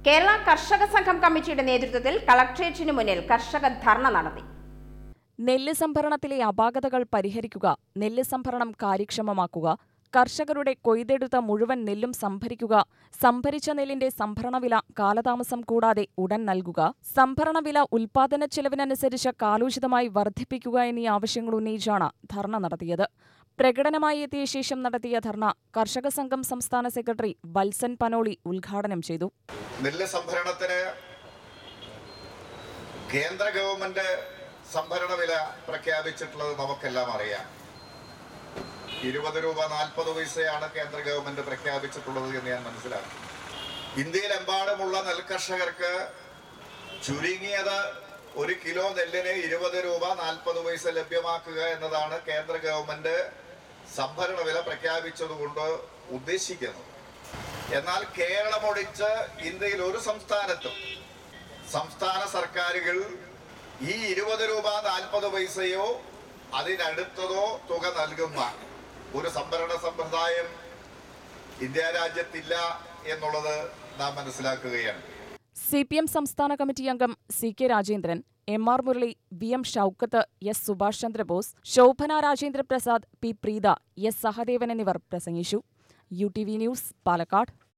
കേരള കർഷക സംഘം കമ്മിറ്റിയുടെ നേതൃത്വത്തിൽ കളക്ട്രേറ്റിനു മുന്നിൽ കർഷക ധർണ നടത്തി നെല്ല് സംഭരണത്തിലെ അപാകതകൾ പരിഹരിക്കുക നെല്ല് സംഭരണം കാര്യക്ഷമമാക്കുക കർഷകരുടെ കൊയ്തെടുത്ത മുഴുവൻ നെല്ലും സംഭരിക്കുക സംഭരിച്ച നെല്ലിന്റെ സംഭരണവില കാലതാമസം കൂടാതെ ഉടൻ നൽകുക സംഭരണവില ഉൽപാദന ചെലവിനനുസരിച്ച് കാലോചിതമായി വർദ്ധിപ്പിക്കുക എന്നീ ആവശ്യങ്ങൾ ഉന്നയിച്ചാണ് ധർണ നടത്തിയത് പ്രകടനമായി എത്തിയ ശേഷം നടത്തിയ ധർണ കർഷക സംഘം സംസ്ഥാന സെക്രട്ടറി വത്സൻ പനോളി ഉദ്ഘാടനം ചെയ്തു നെല്ല് സംഭരണത്തിന് കേന്ദ്ര ഗവൺമെന്റ് സംഭരണ വില പ്രഖ്യാപിച്ചിട്ടുള്ളത് നമുക്കെല്ലാം അറിയാം ഇരുപത് രൂപ നാൽപ്പത് പൈസയാണ് കേന്ദ്ര ഗവൺമെന്റ് പ്രഖ്യാപിച്ചിട്ടുള്ളത് എന്ന് ഞാൻ മനസ്സിലാക്കി ഇന്ത്യയിലെമ്പാടുമുള്ള നെൽകർഷകർക്ക് ചുരുങ്ങിയത് ഒരു കിലോ നെല്ലിന് ഇരുപത് രൂപ നാൽപ്പത് പൈസ ലഭ്യമാക്കുക എന്നതാണ് കേന്ദ്ര ഗവൺമെന്റ് സംഭരണ വില പ്രഖ്യാപിച്ചതുകൊണ്ട് ഉദ്ദേശിക്കുന്നത് എന്നാൽ കേരളം ഒഴിച്ച് ഇന്ത്യയിൽ ഒരു സംസ്ഥാനത്തും സംസ്ഥാന സർക്കാരുകൾ ഈ ഇരുപത് രൂപ നാൽപ്പത് പൈസയോ അതിനടുത്തതോ തുക നൽകുന്ന ഒരു സംഭരണ സമ്പ്രദായം ഇന്ത്യ രാജ്യത്തില്ല എന്നുള്ളത് നാം മനസ്സിലാക്കുകയാണ് സി പി എം സംസ്ഥാന കമ്മിറ്റി അംഗം C K Rajendran M R Murali V M Shoukath S Subhash Chandrabose Shobhana Rajendra Prasad P Preetha S Sahadevan എന്നിവർ പ്രസംഗിച്ചു U T V news Palakkad